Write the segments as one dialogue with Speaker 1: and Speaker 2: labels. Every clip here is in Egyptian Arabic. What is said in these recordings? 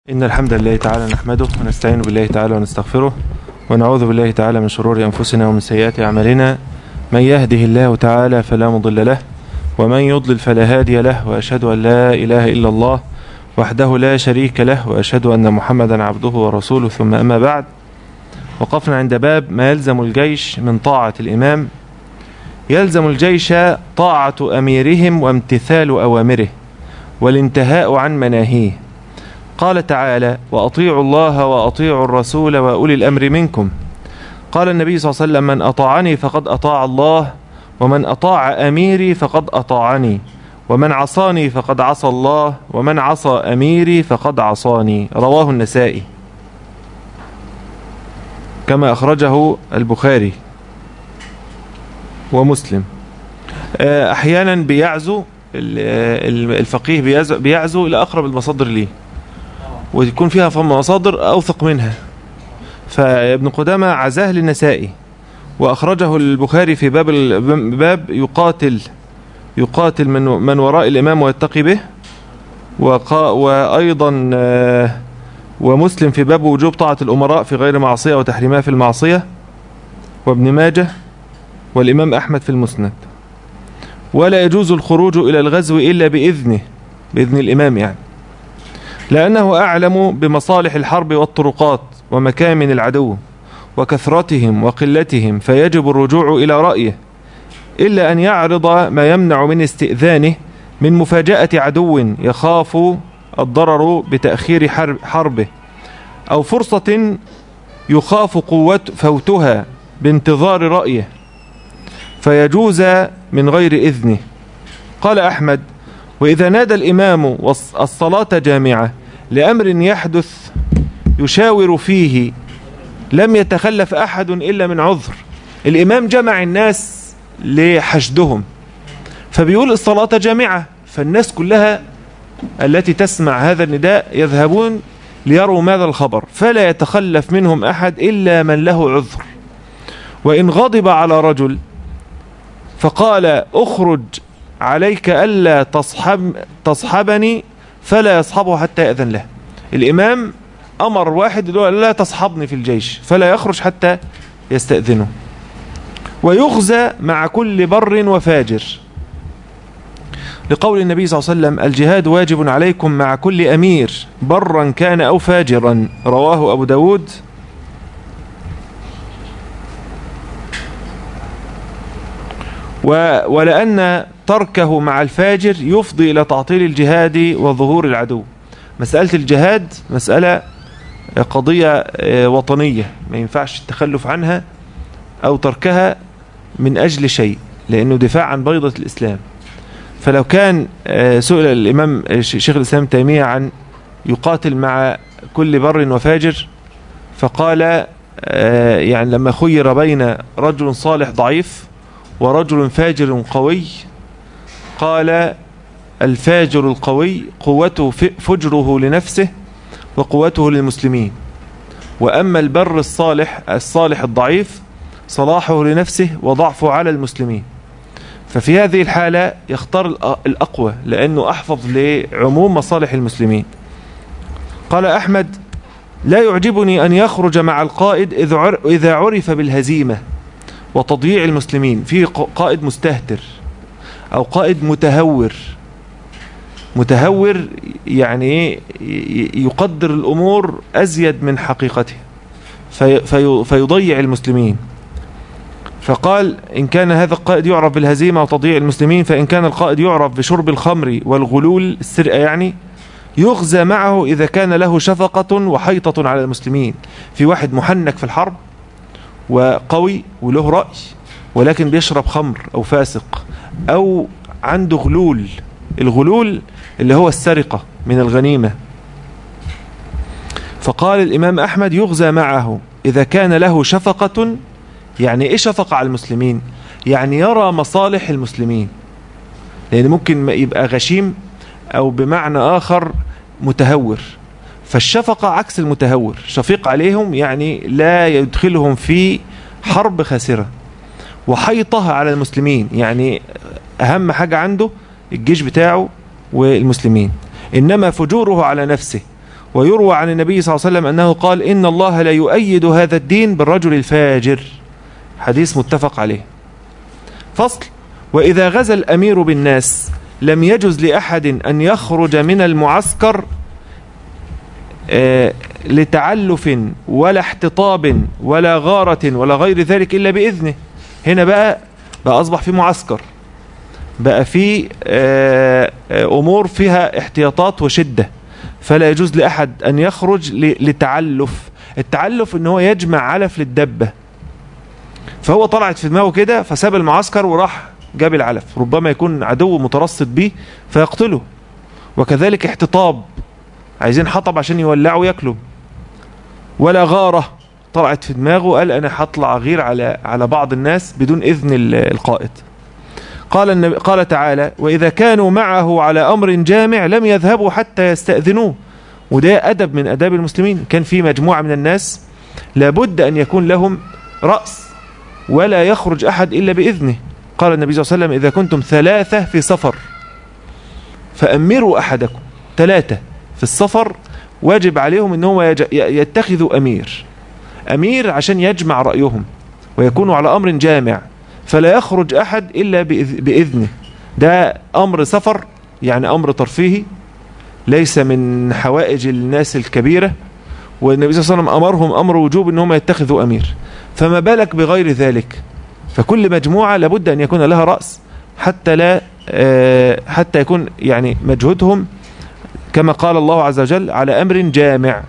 Speaker 1: إن الحمد لله تعالى نحمده ونستعين بالله تعالى ونستغفره ونعوذ بالله تعالى من شرور أنفسنا ومن سيئات أعمالنا من يهده الله تعالى فلا مضل له ومن يضلل فلا هادي له وأشهد أن لا إله إلا الله وحده لا شريك له وأشهد أن محمدا عبده ورسوله ثم أما بعد وقفنا عند باب ما يلزم الجيش من طاعة الإمام يلزم الجيش طاعة أميرهم وامتثال أوامره والانتهاء عن مناهيه قال تعالى وأطيعوا الله وأطيعوا الرسول وأولي الأمر منكم قال النبي صلى الله عليه وسلم من أطاعني فقد أطاع الله ومن أطاع أميري فقد أطاعني ومن عصاني فقد عصى الله ومن عصى أميري فقد عصاني رواه النسائي كما أخرجه البخاري ومسلم أحيانا بيعزو الفقيه بيعزو, بيعزو إلى أقرب المصادر ليه ويكون فيها مصادر أوثق منها فابن قدامة عزاه للنسائي وأخرجه البخاري في باب باب يقاتل يقاتل من من وراء الإمام ويتقي به وأيضا ومسلم في باب وجوب طاعة الأمراء في غير معصية وتحريمها في المعصية وابن ماجه والإمام أحمد في المسند ولا يجوز الخروج إلى الغزو إلا بإذنه بإذن الإمام يعني لأنه أعلم بمصالح الحرب والطرقات ومكامن العدو وكثرتهم وقلتهم فيجب الرجوع إلى رأيه إلا أن يعرض ما يمنع من استئذانه من مفاجأة عدو يخاف الضرر بتأخير حرب حربه أو فرصة يخاف قوة فوتها بانتظار رأيه فيجوز من غير إذنه قال أحمد وإذا نادى الإمام الصلاة جامعة لأمر يحدث يشاور فيه لم يتخلف أحد إلا من عذر الإمام جمع الناس لحشدهم فبيقول الصلاة جامعة فالناس كلها التي تسمع هذا النداء يذهبون ليروا ماذا الخبر فلا يتخلف منهم أحد إلا من له عذر وإن غضب على رجل فقال أخرج عليك ألا تصحب تصحبني فلا يصحبه حتى يأذن له الإمام أمر واحد لا تصحبني في الجيش فلا يخرج حتى يستأذنه ويغزى مع كل بر وفاجر لقول النبي صلى الله عليه وسلم الجهاد واجب عليكم مع كل أمير برا كان أو فاجرا رواه أبو داود ولأن تركه مع الفاجر يفضي إلى تعطيل الجهاد وظهور العدو مسألة الجهاد مسألة قضية وطنية ما ينفعش التخلف عنها أو تركها من أجل شيء لأنه دفاع عن بيضة الإسلام فلو كان سئل الإمام شيخ الإسلام تيمية عن يقاتل مع كل بر وفاجر فقال يعني لما خير بين رجل صالح ضعيف ورجل فاجر قوي قال الفاجر القوي قوته فجره لنفسه وقوته للمسلمين وأما البر الصالح الصالح الضعيف صلاحه لنفسه وضعفه على المسلمين ففي هذه الحالة يختار الأقوى لأنه أحفظ لعموم مصالح المسلمين قال أحمد لا يعجبني أن يخرج مع القائد إذا عرف بالهزيمة وتضييع المسلمين في قائد مستهتر أو قائد متهور متهور يعني يقدر الأمور أزيد من حقيقتها في في فيضيع المسلمين فقال إن كان هذا القائد يعرف بالهزيمة وتضييع المسلمين فإن كان القائد يعرف بشرب الخمر والغلول السرقة يعني يغزى معه إذا كان له شفقة وحيطة على المسلمين في واحد محنك في الحرب وقوي وله رأي ولكن بيشرب خمر أو فاسق أو عنده غلول الغلول اللي هو السرقة من الغنيمة فقال الإمام أحمد يغزى معه إذا كان له شفقة يعني إيه شفقة على المسلمين يعني يرى مصالح المسلمين لأن ممكن يبقى غشيم أو بمعنى آخر متهور فالشفقة عكس المتهور شفيق عليهم يعني لا يدخلهم في حرب خاسرة وحيطها على المسلمين يعني أهم حاجة عنده الجيش بتاعه والمسلمين إنما فجوره على نفسه ويروى عن النبي صلى الله عليه وسلم أنه قال إن الله لا يؤيد هذا الدين بالرجل الفاجر حديث متفق عليه فصل وإذا غزا الأمير بالناس لم يجز لأحد أن يخرج من المعسكر آه، لتعلف ولا احتطاب ولا غارة ولا غير ذلك إلا بإذنه هنا بقى بقى أصبح في معسكر بقى في آه، آه، أمور فيها احتياطات وشدة فلا يجوز لأحد أن يخرج لتعلف التعلف ان هو يجمع علف للدبة فهو طلعت في دماغه كده فساب المعسكر وراح جاب العلف ربما يكون عدو مترصد به فيقتله وكذلك احتطاب عايزين حطب عشان يولعوا وياكلوا ولا غارة طلعت في دماغه قال انا هطلع غير على على بعض الناس بدون اذن القائد قال النبي قال تعالى واذا كانوا معه على امر جامع لم يذهبوا حتى يستاذنوه وده ادب من اداب المسلمين كان في مجموعه من الناس لابد ان يكون لهم راس ولا يخرج احد الا باذنه قال النبي صلى الله عليه وسلم اذا كنتم ثلاثه في سفر فامروا احدكم ثلاثه في السفر واجب عليهم انهم يتخذوا امير امير عشان يجمع رايهم ويكونوا على امر جامع فلا يخرج أحد إلا بإذنه ده أمر سفر يعني أمر ترفيهي ليس من حوائج الناس الكبيرة والنبي صلى الله عليه وسلم أمرهم أمر وجوب أنهم يتخذوا أمير فما بالك بغير ذلك فكل مجموعة لابد أن يكون لها رأس حتى لا آه، حتى يكون يعني مجهودهم كما قال الله عز وجل على أمر جامع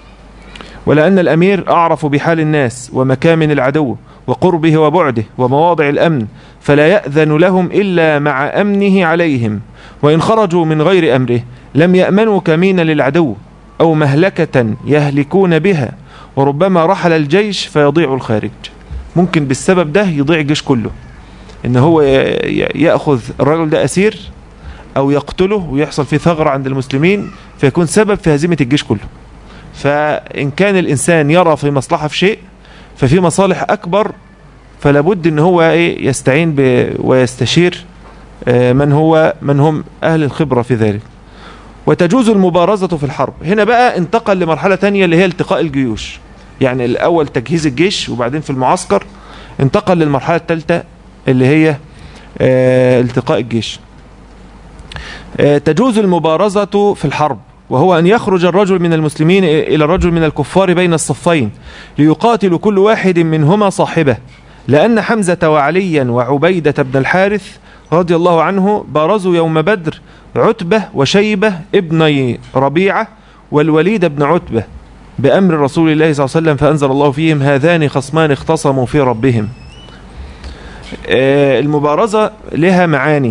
Speaker 1: ولأن الأمير أعرف بحال الناس ومكامن العدو وقربه وبعده ومواضع الأمن فلا يأذن لهم إلا مع أمنه عليهم وإن خرجوا من غير أمره لم يأمنوا كمين للعدو أو مهلكة يهلكون بها وربما رحل الجيش فيضيع الخارج ممكن بالسبب ده يضيع الجيش كله ان هو يأخذ الرجل ده أسير أو يقتله ويحصل فيه ثغرة عند المسلمين فيكون سبب في هزيمة الجيش كله فإن كان الإنسان يرى في مصلحة في شيء ففي مصالح أكبر فلا بد ان هو ايه يستعين ويستشير آه، من هو من هم اهل الخبرة في ذلك وتجوز المبارزة في الحرب هنا بقى انتقل لمرحلة تانية اللي هي التقاء الجيوش يعني الاول تجهيز الجيش وبعدين في المعسكر انتقل للمرحلة الثالثة اللي هي اه التقاء الجيش اه تجوز المبارزة في الحرب وهو أن يخرج الرجل من المسلمين إلى الرجل من الكفار بين الصفين ليقاتل كل واحد منهما صاحبه لأن حمزة وعليا وعبيدة بن الحارث رضي الله عنه بارزوا يوم بدر عتبة وشيبة ابني ربيعة والوليد بن عتبة بأمر رسول الله صلى الله عليه وسلم فأنزل الله فيهم هذان خصمان اختصموا في ربهم آه، المبارزة لها معاني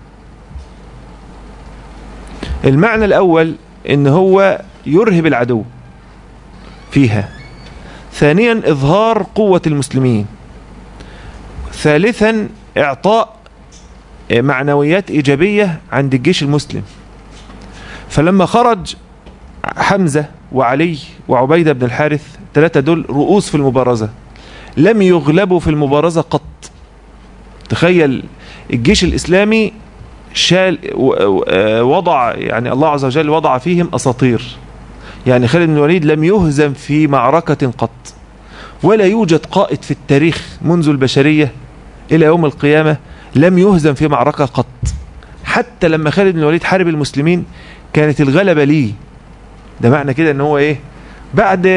Speaker 1: المعنى الأول ان هو يرهب العدو فيها ثانيا اظهار قوة المسلمين ثالثا اعطاء معنويات ايجابية عند الجيش المسلم فلما خرج حمزة وعلي وعبيدة بن الحارث ثلاثة دول رؤوس في المبارزة لم يغلبوا في المبارزة قط تخيل الجيش الإسلامي شال وضع يعني الله عز وجل وضع فيهم أساطير يعني خالد بن الوليد لم يهزم في معركة قط ولا يوجد قائد في التاريخ منذ البشرية إلى يوم القيامة لم يهزم في معركة قط حتى لما خالد بن الوليد حارب المسلمين كانت الغلبة ليه ده معنى كده ان هو ايه بعد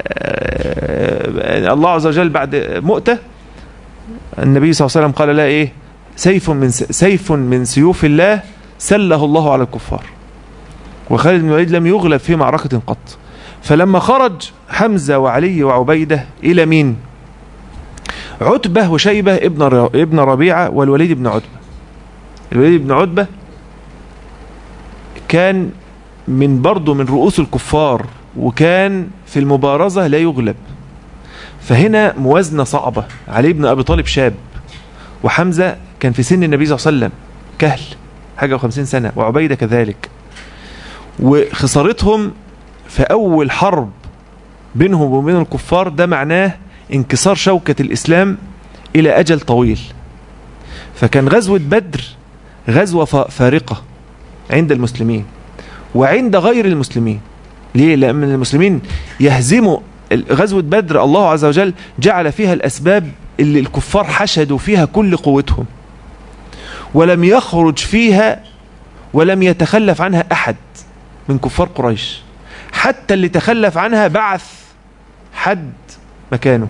Speaker 1: آه، الله عز وجل بعد مؤتة النبي صلى الله عليه وسلم قال لا ايه سيف من سيف من سيوف الله سله الله على الكفار وخالد بن الوليد لم يغلب في معركة قط فلما خرج حمزة وعلي وعبيدة إلى مين عتبة وشيبة ابن ابن ربيعة والوليد بن عتبة الوليد بن عتبة كان من برضه من رؤوس الكفار وكان في المبارزة لا يغلب فهنا موازنة صعبة علي بن أبي طالب شاب وحمزة كان في سن النبي صلى الله عليه وسلم كهل حاجة وخمسين سنة وعبيدة كذلك وخسارتهم في أول حرب بينهم وبين الكفار ده معناه انكسار شوكة الإسلام إلى أجل طويل فكان غزوة بدر غزوة فارقة عند المسلمين وعند غير المسلمين ليه لأن المسلمين يهزموا غزوة بدر الله عز وجل جعل فيها الأسباب اللي الكفار حشدوا فيها كل قوتهم ولم يخرج فيها ولم يتخلف عنها أحد من كفار قريش حتى اللي تخلف عنها بعث حد مكانه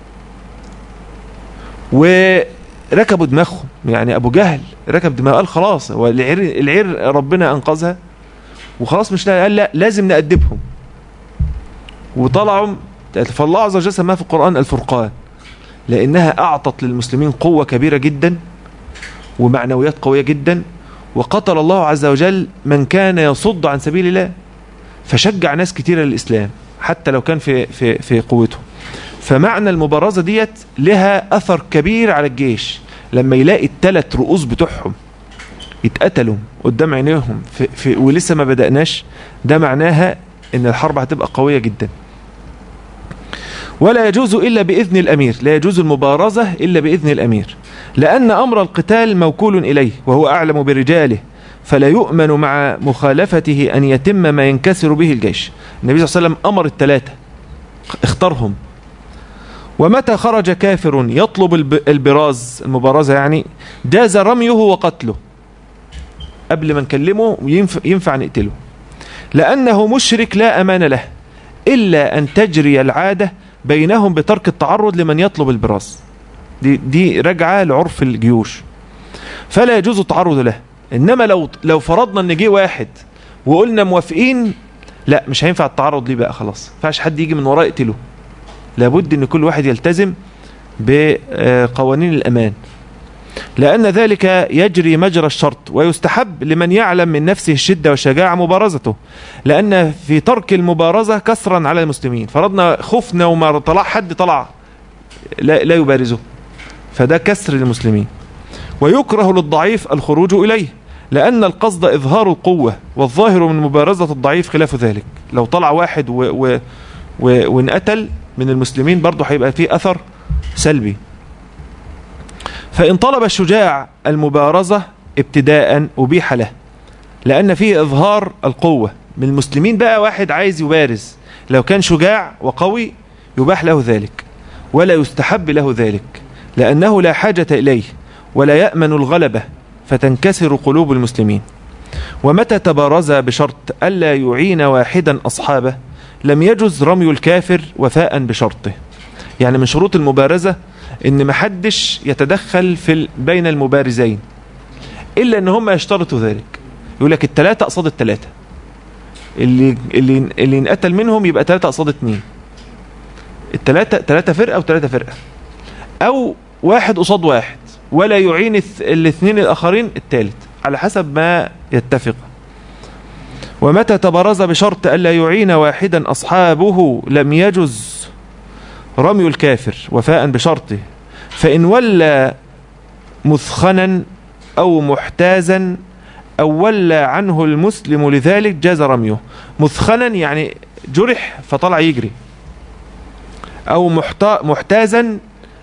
Speaker 1: وركبوا دماغهم يعني أبو جهل ركب دماغه قال خلاص هو العير, العير ربنا أنقذها وخلاص مش قال لا لازم نأدبهم وطلعوا فالله عز وجل سماها في القرآن الفرقان لأنها أعطت للمسلمين قوة كبيرة جدا ومعنويات قوية جدا وقتل الله عز وجل من كان يصد عن سبيل الله فشجع ناس كتيرة للإسلام حتى لو كان في, في, في قوته فمعنى المبارزة ديت لها أثر كبير على الجيش لما يلاقي الثلاث رؤوس بتوعهم يتقتلوا قدام عينيهم في في ولسه ما بدأناش ده معناها ان الحرب هتبقى قوية جدا ولا يجوز إلا بإذن الأمير لا يجوز المبارزة إلا بإذن الأمير لأن أمر القتال موكول إليه وهو أعلم برجاله فلا يؤمن مع مخالفته أن يتم ما ينكسر به الجيش النبي صلى الله عليه وسلم أمر الثلاثة اختارهم ومتى خرج كافر يطلب البراز المبارزة يعني جاز رميه وقتله قبل ما نكلمه ينفع, ينفع نقتله لأنه مشرك لا أمان له إلا أن تجري العادة بينهم بترك التعرض لمن يطلب البراز دي, دي رجعة لعرف الجيوش فلا يجوز التعرض له إنما لو لو فرضنا أن جه واحد وقلنا موافقين لا مش هينفع التعرض ليه بقى خلاص فاش حد يجي من وراه يقتله لابد ان كل واحد يلتزم بقوانين الامان لأن ذلك يجري مجرى الشرط ويستحب لمن يعلم من نفسه الشدة والشجاعة مبارزته لأن في ترك المبارزة كسرا على المسلمين فرضنا خفنا وما طلع حد طلع لا, لا يبارزه فده كسر للمسلمين ويكره للضعيف الخروج إليه لأن القصد إظهار القوة والظاهر من مبارزة الضعيف خلاف ذلك لو طلع واحد و و و وانقتل من المسلمين برضه هيبقى فيه أثر سلبي فإن طلب الشجاع المبارزة ابتداء أبيح له لأن فيه إظهار القوة من المسلمين بقى واحد عايز يبارز لو كان شجاع وقوي يباح له ذلك ولا يستحب له ذلك لأنه لا حاجة إليه ولا يأمن الغلبة فتنكسر قلوب المسلمين ومتى تبارز بشرط ألا يعين واحدا أصحابه لم يجز رمي الكافر وفاء بشرطه يعني من شروط المبارزة ان محدش يتدخل في بين المبارزين الا ان هم يشترطوا ذلك يقول لك الثلاثه قصاد الثلاثه اللي اللي اللي ينقتل منهم يبقى ثلاثه قصاد اثنين الثلاثه ثلاثه فرقه وثلاثه فرقه او واحد قصاد واحد ولا يعين الاثنين الاخرين الثالث على حسب ما يتفق ومتى تبرز بشرط ألا يعين واحدا أصحابه لم يجز رمي الكافر وفاء بشرطه فإن ولى مثخنا أو محتازا أو ولى عنه المسلم لذلك جاز رميه مثخنا يعني جرح فطلع يجري أو محتازا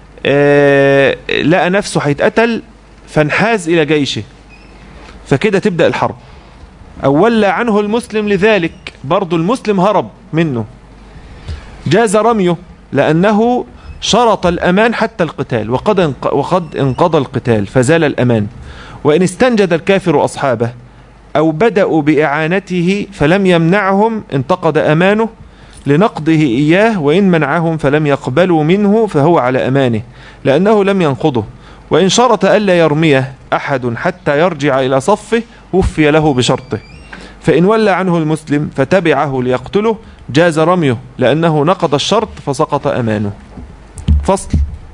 Speaker 1: آه لقى نفسه هيتقتل فانحاز إلى جيشه فكده تبدأ الحرب أو ولى عنه المسلم لذلك برضو المسلم هرب منه جاز رميه لأنه شرط الأمان حتى القتال وقد وقد انقضى القتال فزال الأمان وإن استنجد الكافر أصحابه أو بدأوا بإعانته فلم يمنعهم انتقد أمانه لنقضه إياه وإن منعهم فلم يقبلوا منه فهو على أمانه لأنه لم ينقضه وإن شرط ألا يرميه أحد حتى يرجع إلى صفه وفي له بشرطه فإن ولى عنه المسلم فتبعه ليقتله جاز رميه لأنه نقض الشرط فسقط أمانه فصل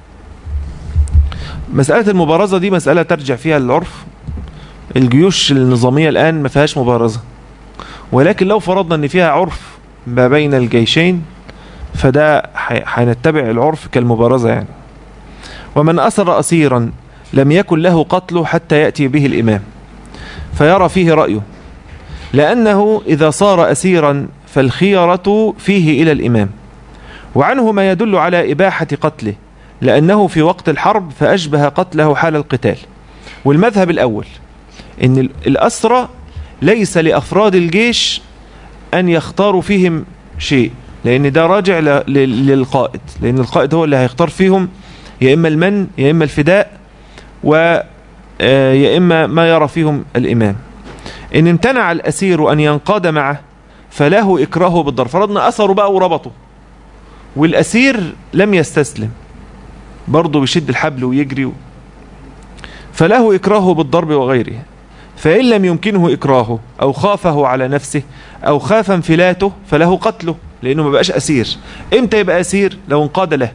Speaker 1: مسألة المبارزة دي مسألة ترجع فيها للعرف الجيوش النظامية الآن ما فيهاش مبارزة ولكن لو فرضنا ان فيها عرف ما بين الجيشين فده هنتبع العرف كالمبارزة يعني ومن أسر أسيرا لم يكن له قتله حتى يأتي به الإمام فيرى فيه رأيه لأنه إذا صار أسيرا فالخيرة فيه إلى الإمام وعنه ما يدل على إباحة قتله لأنه في وقت الحرب فأشبه قتله حال القتال والمذهب الأول إن الأسرة ليس لأفراد الجيش أن يختاروا فيهم شيء لأن ده راجع للقائد لأن القائد هو اللي هيختار فيهم يا إما المن يا إما الفداء ويا آه، إما ما يرى فيهم الإمام إن امتنع الأسير أن ينقاد معه فله إكراهه بالضرب فرضنا أثروا بقى وربطوا والأسير لم يستسلم برضه بيشد الحبل ويجري فله إكراهه بالضرب وغيره فإن لم يمكنه إكراهه أو خافه على نفسه أو خاف انفلاته فله قتله لأنه ما بقاش أسير إمتى يبقى أسير لو انقاد له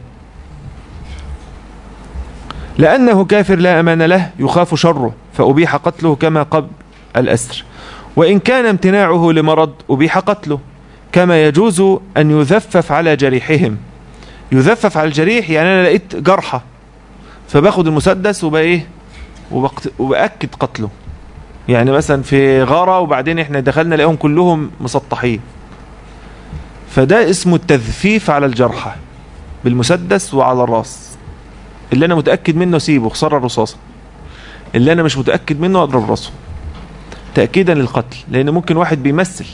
Speaker 1: لأنه كافر لا أمان له يخاف شره فأبيح قتله كما قبل الأسر وإن كان امتناعه لمرض أبيح قتله كما يجوز أن يذفف على جريحهم يذفف على الجريح يعني أنا لقيت جرحة فباخد المسدس وبايه وبأكد قتله يعني مثلا في غارة وبعدين احنا دخلنا لقيهم كلهم مسطحين فده اسمه التذفيف على الجرحى بالمسدس وعلى الراس اللي انا متأكد منه سيبه خسر الرصاصة اللي انا مش متأكد منه اضرب راسه تأكيدا للقتل لان ممكن واحد بيمثل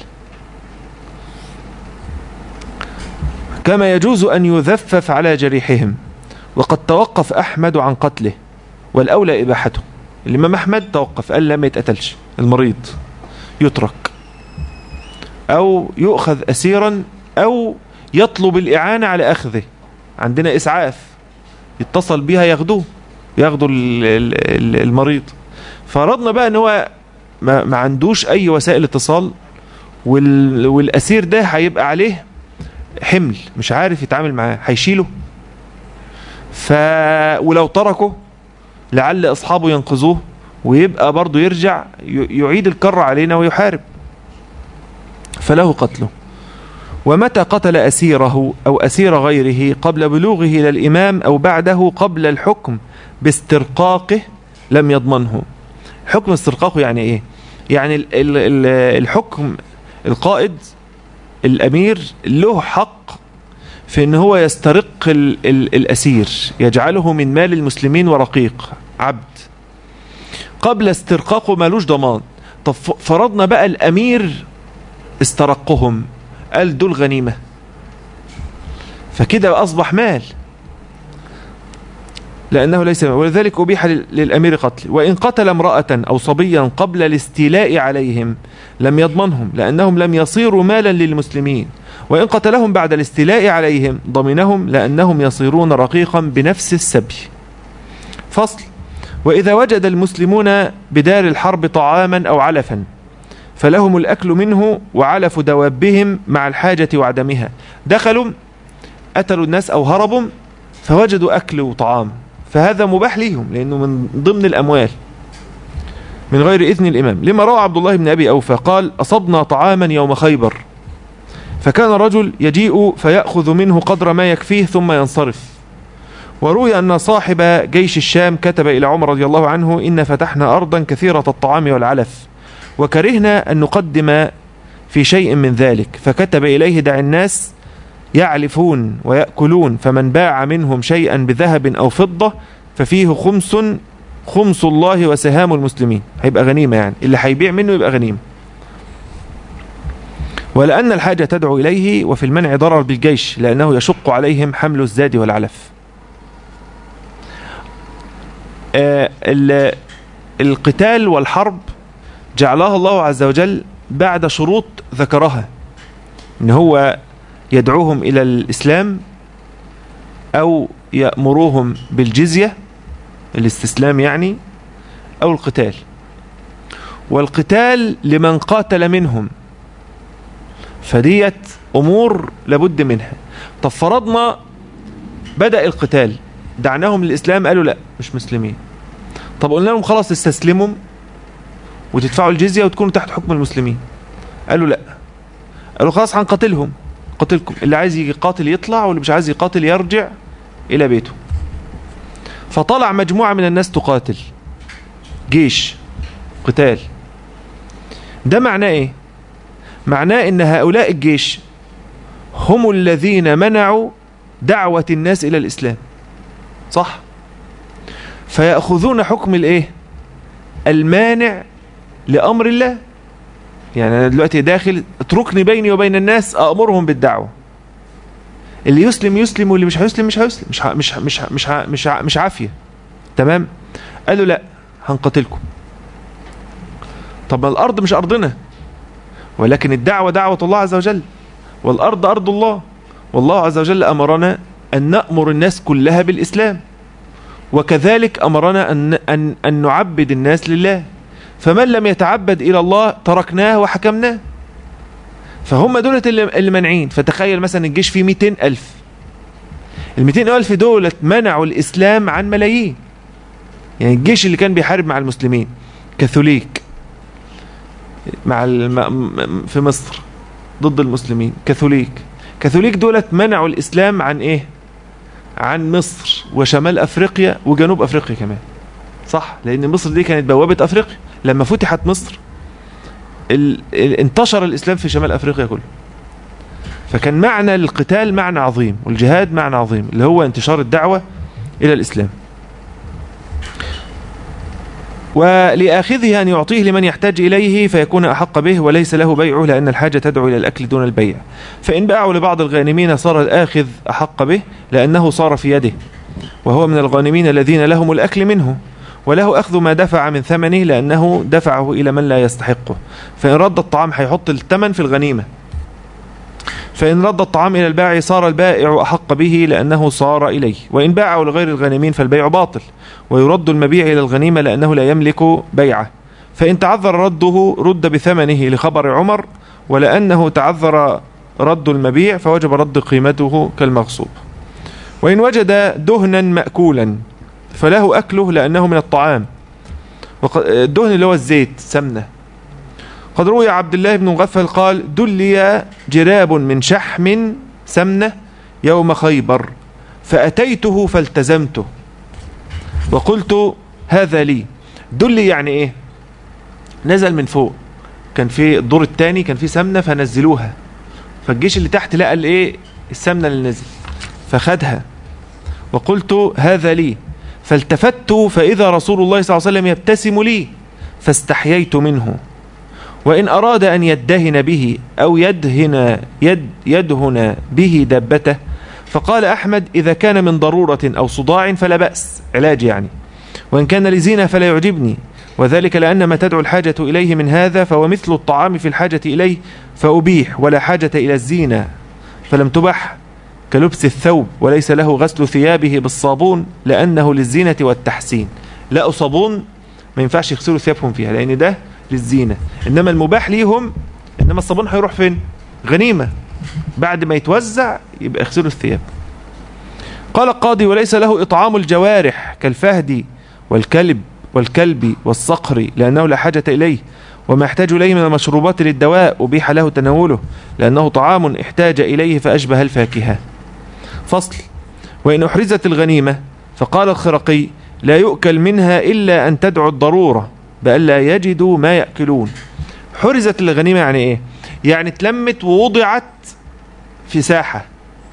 Speaker 1: كما يجوز أن يذفف على جريحهم وقد توقف أحمد عن قتله والأولى إباحته الإمام أحمد توقف قال لا ما يتقتلش المريض يترك أو يؤخذ أسيرا أو يطلب الإعانة على أخذه عندنا إسعاف يتصل بها ياخدوه ياخدوا المريض فرضنا بقى ان هو ما, ما عندوش اي وسائل اتصال والاسير ده هيبقى عليه حمل مش عارف يتعامل معاه هيشيله ف ولو تركه لعل اصحابه ينقذوه ويبقى برضه يرجع يعيد الكرة علينا ويحارب فله قتله ومتى قتل أسيره أو أسير غيره قبل بلوغه إلى الإمام أو بعده قبل الحكم باسترقاقه لم يضمنه حكم استرقاقه يعني إيه يعني الحكم القائد الأمير له حق في ان هو يسترق ال ال الأسير يجعله من مال المسلمين ورقيق عبد قبل استرقاقه مالوش ضمان طب فرضنا بقى الأمير استرقهم قال دول غنيمة فكده أصبح مال لأنه ليس ولذلك أبيح للأمير قتل وإن قتل امرأة أو صبيا قبل الاستيلاء عليهم لم يضمنهم لأنهم لم يصيروا مالا للمسلمين وإن قتلهم بعد الاستيلاء عليهم ضمنهم لأنهم يصيرون رقيقا بنفس السبي فصل وإذا وجد المسلمون بدار الحرب طعاما أو علفا فلهم الأكل منه وعلف دوابهم مع الحاجة وعدمها دخلوا قتلوا الناس أو هربوا فوجدوا أكل وطعام فهذا مباح ليهم لأنه من ضمن الأموال من غير إذن الإمام لما روى عبد الله بن أبي أوفى قال أصبنا طعاما يوم خيبر فكان رجل يجيء فيأخذ منه قدر ما يكفيه ثم ينصرف وروي أن صاحب جيش الشام كتب إلى عمر رضي الله عنه إن فتحنا أرضا كثيرة الطعام والعلف وكرهنا أن نقدم في شيء من ذلك فكتب إليه دع الناس يعلفون ويأكلون فمن باع منهم شيئا بذهب أو فضة ففيه خمس خمس الله وسهام المسلمين هيبقى غنيمة يعني اللي هيبيع منه يبقى غنيمة ولأن الحاجة تدعو إليه وفي المنع ضرر بالجيش لأنه يشق عليهم حمل الزاد والعلف آه القتال والحرب جعلها الله عز وجل بعد شروط ذكرها ان هو يدعوهم إلى الإسلام أو يأمروهم بالجزية الاستسلام يعني أو القتال والقتال لمن قاتل منهم فديت أمور لابد منها طب فرضنا بدأ القتال دعناهم للإسلام قالوا لا مش مسلمين طب قلنا لهم خلاص استسلموا وتدفعوا الجزية وتكونوا تحت حكم المسلمين قالوا لا قالوا خلاص هنقاتلهم قاتلكم اللي عايز يقاتل يطلع واللي مش عايز يقاتل يرجع إلى بيته فطلع مجموعة من الناس تقاتل جيش قتال ده معناه ايه معناه ان هؤلاء الجيش هم الذين منعوا دعوة الناس الى الاسلام صح فيأخذون حكم الايه المانع لأمر الله يعني انا دلوقتي داخل اتركني بيني وبين الناس امرهم بالدعوه اللي يسلم يسلم واللي مش هيسلم مش هيسلم مش ه- مش ه- مش ه- مش ه- مش ه- مش عافيه تمام قال له لا هنقتلكم طب ما الارض مش ارضنا ولكن الدعوه دعوه الله عز وجل والارض ارض الله والله عز وجل امرنا ان نامر الناس كلها بالاسلام وكذلك امرنا ان ان ان نعبد الناس لله فمن لم يتعبد الى الله تركناه وحكمناه فهم دولت اللي, اللي مانعين فتخيل مثلا الجيش فيه 200 ألف ال 200 ألف دولت منعوا الإسلام عن ملايين يعني الجيش اللي كان بيحارب مع المسلمين كاثوليك مع الم... في مصر ضد المسلمين كاثوليك كاثوليك دولت منعوا الإسلام عن إيه عن مصر وشمال أفريقيا وجنوب أفريقيا كمان صح لأن مصر دي كانت بوابة أفريقيا لما فتحت مصر ال... ال... انتشر الإسلام في شمال أفريقيا كله فكان معنى القتال معنى عظيم والجهاد معنى عظيم اللي هو انتشار الدعوة إلى الإسلام ولآخذه أن يعطيه لمن يحتاج إليه فيكون أحق به وليس له بيعه لأن الحاجة تدعو إلى الأكل دون البيع فإن باعوا لبعض الغانمين صار الآخذ أحق به لأنه صار في يده وهو من الغانمين الذين لهم الأكل منه وله أخذ ما دفع من ثمنه لأنه دفعه إلى من لا يستحقه فإن رد الطعام هيحط الثمن في الغنيمة فإن رد الطعام إلى البائع صار البائع أحق به لأنه صار إليه وإن باعه لغير الغانمين فالبيع باطل ويرد المبيع إلى الغنيمة لأنه لا يملك بيعه فإن تعذر رده رد بثمنه لخبر عمر ولأنه تعذر رد المبيع فوجب رد قيمته كالمغصوب وإن وجد دهنا مأكولا فله أكله لأنه من الطعام وق- الدهن اللي هو الزيت سمنة قد روي عبد الله بن مغفل قال دلي جراب من شحم سمنة يوم خيبر فأتيته فالتزمته وقلت هذا لي دلي يعني ايه نزل من فوق كان في الدور الثاني كان في سمنة فنزلوها فالجيش اللي تحت لقى الايه السمنة اللي نزل فخدها وقلت هذا لي فالتفت فإذا رسول الله صلى الله عليه وسلم يبتسم لي فاستحييت منه وإن أراد أن يدهن به أو يدهن يد يدهن به دابته فقال أحمد إذا كان من ضرورة أو صداع فلا بأس علاج يعني وإن كان لزينة فلا يعجبني وذلك لأن ما تدعو الحاجة إليه من هذا فهو مثل الطعام في الحاجة إليه فأبيح ولا حاجة إلى الزينة فلم تبح كلبس الثوب وليس له غسل ثيابه بالصابون لأنه للزينة والتحسين لا صابون ما ينفعش يغسلوا ثيابهم فيها لأن ده للزينة إنما المباح ليهم إنما الصابون هيروح فين غنيمة بعد ما يتوزع يبقى يغسلوا الثياب قال القاضي وليس له إطعام الجوارح كالفهد والكلب والكلب والصقر لأنه لا حاجة إليه وما يحتاج إليه من المشروبات للدواء أبيح له تناوله لأنه طعام احتاج إليه فأشبه الفاكهة فصل وإن أحرزت الغنيمة فقال الخرقي لا يؤكل منها إلا أن تدعو الضرورة بألا يجدوا ما يأكلون حرزت الغنيمة يعني إيه يعني اتلمت ووضعت في ساحة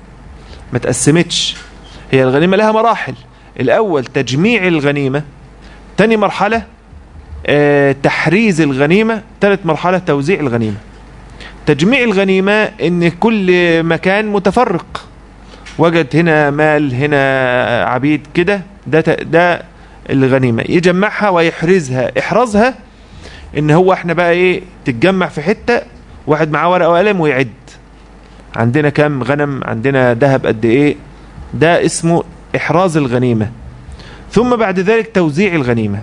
Speaker 1: ما تقسمتش هي الغنيمة لها مراحل الأول تجميع الغنيمة تاني مرحلة آه، تحريز الغنيمة ثالث مرحلة توزيع الغنيمة تجميع الغنيمة ان كل مكان متفرق وجد هنا مال هنا عبيد كده ده ت- ده الغنيمة يجمعها ويحرزها احرزها ان هو احنا بقى ايه تتجمع في حتة واحد معاه ورقة وقلم ويعد عندنا كام غنم عندنا ذهب قد ايه ده اسمه احراز الغنيمة ثم بعد ذلك توزيع الغنيمة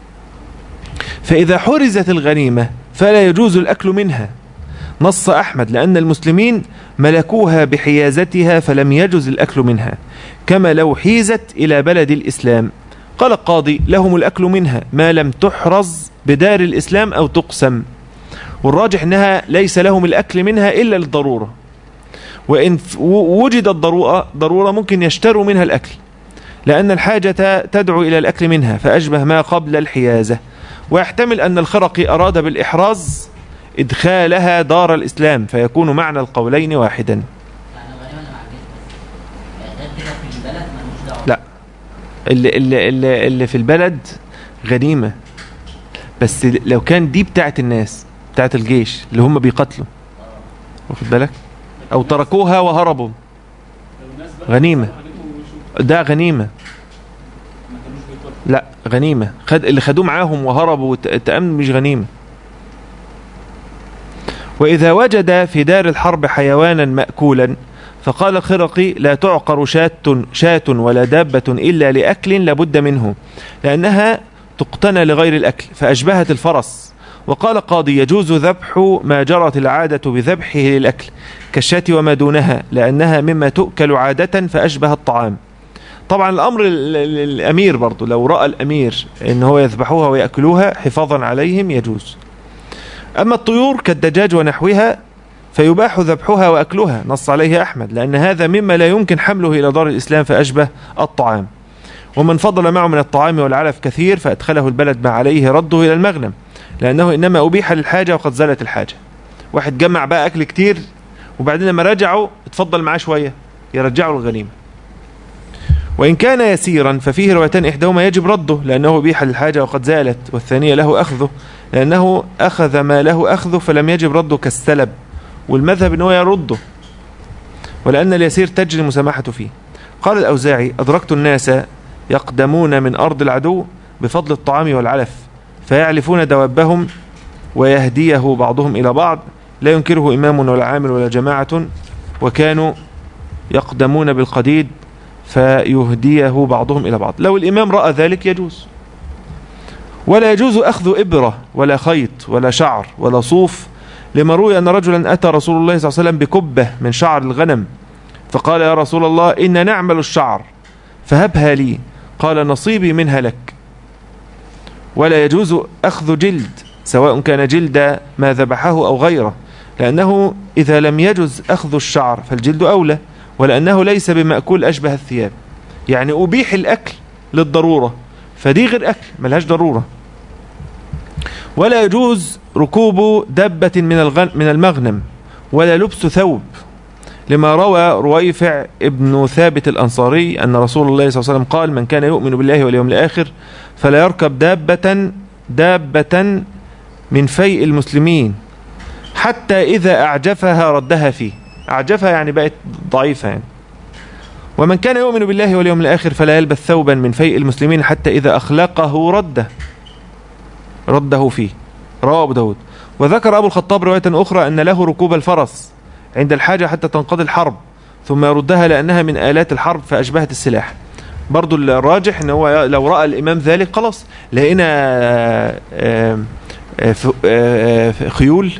Speaker 1: فإذا حرزت الغنيمة فلا يجوز الأكل منها نص أحمد لأن المسلمين ملكوها بحيازتها فلم يجز الأكل منها كما لو حيزت إلى بلد الإسلام قال القاضي لهم الأكل منها ما لم تحرز بدار الإسلام أو تقسم والراجح أنها ليس لهم الأكل منها إلا للضرورة وإن ف- و- وجدت ضرورة, ضرورة ممكن يشتروا منها الأكل لأن الحاجة تدعو إلى الأكل منها فأشبه ما قبل الحيازة ويحتمل أن الخرقي أراد بالإحراز إدخالها دار الإسلام فيكون معنى القولين واحدا
Speaker 2: يعني غالبا انا معجز بس غير كده في البلد ملوش دعوه
Speaker 1: لا. اللي, اللي, اللي, اللي في البلد غنيمة بس لو كان دي بتاعت الناس بتاعت الجيش اللي هم بيقتلوا واخد بالك او تركوها وهربوا
Speaker 3: لو الناس بقى
Speaker 1: غنيمة.
Speaker 3: خدتهم ومشوا
Speaker 1: ده غنيمة
Speaker 3: ما كانوش بيقتلوا
Speaker 1: لا غنيمة خد اللي خدوه معاهم وهربوا والتأمن مش غنيمة وإذا وجد في دار الحرب حيوانا مأكولا فقال الخرقي لا تعقر شاة, شاة ولا دابة إلا لأكل لابد منه لأنها تقتنى لغير الأكل فأشبهت الفرس وقال قاضي يجوز ذبح ما جرت العادة بذبحه للأكل كالشاة وما دونها لأنها مما تؤكل عادة فأشبه الطعام طبعا الأمر ال- ال- الأمير برضو لو رأى الأمير أن هو يذبحوها ويأكلوها حفاظا عليهم يجوز أما الطيور كالدجاج ونحوها فيباح ذبحها وأكلها نص عليه أحمد لأن هذا مما لا يمكن حمله إلى دار الإسلام فأشبه الطعام ومن فضل معه من الطعام والعلف كثير فأدخله البلد ما عليه رده إلى المغنم لأنه إنما أبيح للحاجة وقد زالت الحاجة واحد جمع بقى أكل كتير وبعدين لما رجعوا اتفضل معاه شوية يرجعوا الغنيمة وإن كان يسيرا ففيه روايتان إحداهما يجب رده لأنه أبيح للحاجة وقد زالت والثانية له أخذه لأنه أخذ ما له أخذه فلم يجب رده كالسلب والمذهب أنه يرده ولأن اليسير تجري المسامحة فيه قال الأوزاعي أدركت الناس يقدمون من أرض العدو بفضل الطعام والعلف فيعلفون دوابهم ويهديه بعضهم إلى بعض لا ينكره إمام ولا عامل ولا جماعة وكانوا يقدمون بالقديد فيهديه بعضهم إلى بعض لو الإمام رأى ذلك يجوز ولا يجوز أخذ إبرة ولا خيط ولا شعر ولا صوف لما روي أن رجلا أتى رسول الله صلى الله عليه وسلم بكبة من شعر الغنم فقال يا رسول الله إن نعمل الشعر فهبها لي قال نصيبي منها لك ولا يجوز أخذ جلد سواء كان جلد ما ذبحه أو غيره لأنه إذا لم يجز أخذ الشعر فالجلد أولى ولأنه ليس بمأكول أشبه الثياب يعني أبيح الأكل للضرورة فدي غير أكل ملهاش ضرورة ولا يجوز ركوب دابة من الغن من المغنم ولا لبس ثوب لما روى رويفع ابن ثابت الأنصاري أن رسول الله صلى الله عليه وسلم قال من كان يؤمن بالله واليوم الآخر فلا يركب دابة دابة من فيء المسلمين حتى إذا أعجفها ردها فيه أعجفها يعني بقت ضعيفة يعني ومن كان يؤمن بالله واليوم الآخر فلا يلبث ثوبا من فيء المسلمين حتى إذا أخلقه رده رده فيه رواه أبو داود وذكر أبو الخطاب رواية أخرى أن له ركوب الفرس عند الحاجة حتى تنقضي الحرب ثم يردها لأنها من آلات الحرب فأشبهت السلاح برضو الراجح ان هو لو رأى الإمام ذلك خلاص لقينا آه، آه، آه، ف- آه، آه، خيول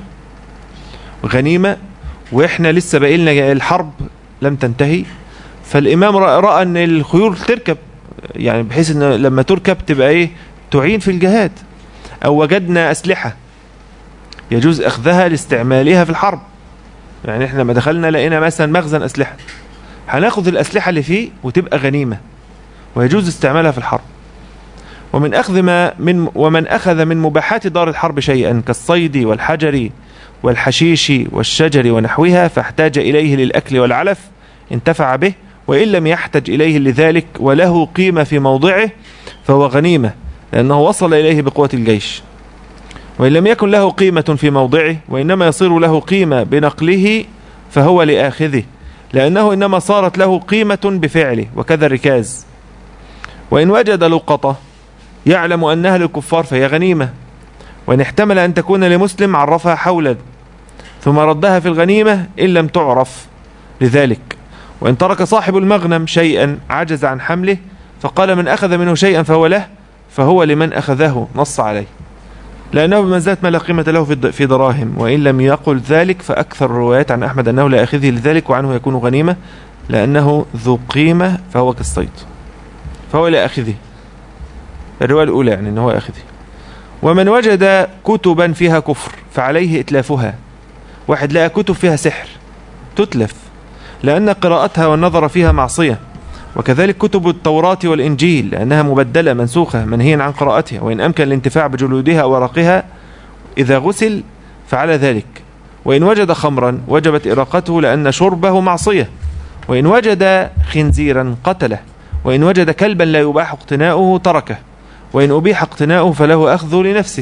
Speaker 1: غنيمة واحنا لسه باقي لنا الحرب لم تنتهي فالإمام رأى رأى ان الخيول تركب يعني بحيث ان لما تركب تبقى ايه تعين في الجهاد او وجدنا أسلحة يجوز أخذها لاستعمالها في الحرب يعني احنا لما دخلنا لقينا مثلا مخزن أسلحة هناخذ الأسلحة اللي فيه وتبقى غنيمة ويجوز استعمالها في الحرب ومن أخذ ما من ومن أخذ من مباحات دار الحرب شيئا كالصيد والحجر والحشيش والشجر ونحوها فاحتاج إليه للأكل والعلف انتفع به وإن لم يحتج إليه لذلك وله قيمة في موضعه فهو غنيمة لأنه وصل إليه بقوة الجيش وإن لم يكن له قيمة في موضعه وإنما يصير له قيمة بنقله فهو لآخذه لأنه إنما صارت له قيمة بفعله وكذا الركاز وإن وجد لقطة يعلم أنها للكفار فهي غنيمة وإن احتمل أن تكون لمسلم عرفها حولا ثم ردها في الغنيمة إن لم تعرف لذلك وإن ترك صاحب المغنم شيئا عجز عن حمله فقال من أخذ منه شيئا فهو له فهو لمن أخذه نص عليه لأنه بمنزلة ما لا قيمة له في الد- في دراهم وإن لم يقل ذلك فأكثر الروايات عن أحمد أنه لا أخذه لذلك وعنه يكون غنيمة لأنه ذو قيمة فهو كالصيد فهو لا أخذه الرواية الأولى يعني أنه أخذه ومن وجد كتبا فيها كفر فعليه إتلافها واحد لقى كتب فيها سحر تتلف لأن قراءتها والنظر فيها معصية وكذلك كتب التوراة والإنجيل لأنها مبدلة منسوخة منهيا عن قراءتها وإن أمكن الانتفاع بجلودها وورقها إذا غسل فعلى ذلك وإن وجد خمرا وجبت إراقته لأن شربه معصية وإن وجد خنزيرا قتله وإن وجد كلبا لا يباح اقتناؤه تركه وإن أبيح اقتناؤه فله أخذه لنفسه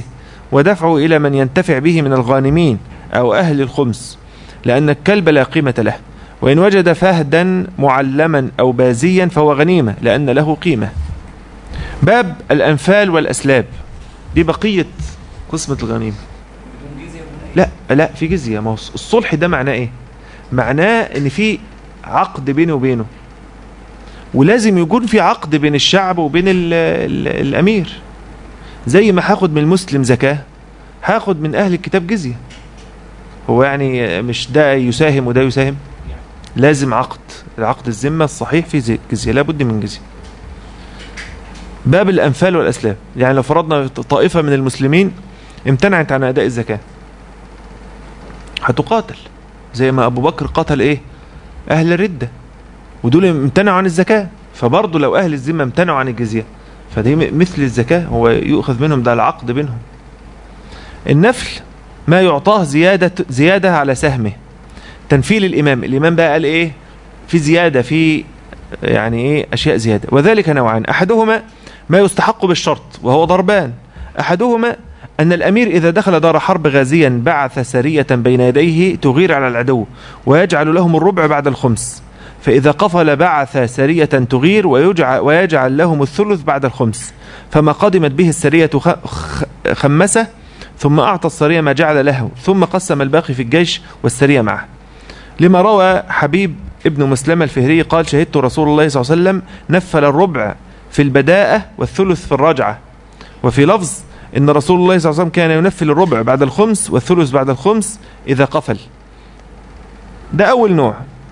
Speaker 1: ودفعه إلى من ينتفع به من الغانمين أو أهل الخمس لأن الكلب لا قيمة له وإن وجد فهدا معلما أو بازيا فهو غنيمة لأن له قيمة باب الأنفال والأسلاب دي بقية قسمة الغنيمة لا لا في جزية ما هو الصلح ده معناه ايه معناه ان في عقد بينه وبينه ولازم يكون في عقد بين الشعب وبين ال ال الامير زي ما هاخد من المسلم زكاة هاخد من اهل الكتاب جزية هو يعني مش ده يساهم وده يساهم لازم عقد العقد الذمة الصحيح في زي- جزية لابد من جزية باب الأنفال والأسلام يعني لو فرضنا طائفة من المسلمين امتنعت عن أداء الزكاة هتقاتل زي ما أبو بكر قتل إيه أهل الردة ودول امتنعوا عن الزكاة فبرضه لو أهل الذمة امتنعوا عن الجزية فدي م- مثل الزكاة هو يؤخذ منهم ده العقد بينهم النفل ما يعطاه زيادة زيادة على سهمه تنفيل الإمام الإمام بقى قال إيه في زيادة في يعني إيه أشياء زيادة وذلك نوعان أحدهما ما يستحق بالشرط وهو ضربان أحدهما أن الأمير إذا دخل دار حرب غازيا بعث سرية بين يديه تغير على العدو ويجعل لهم الربع بعد الخمس فإذا قفل بعث سرية تغير ويجعل, ويجعل لهم الثلث بعد الخمس فما قدمت به السرية خ- خ- خمسة ثم أعطى السرية ما جعل له ثم قسم الباقي في الجيش والسرية معه لما روى حبيب ابن مسلمة الفهري قال شهدت رسول الله صلى الله عليه وسلم نفل الربع في البداءة والثلث في الرجعة وفي لفظ إن رسول الله صلى الله عليه وسلم كان ينفل الربع بعد الخمس والثلث بعد الخمس إذا قفل ده أول نوع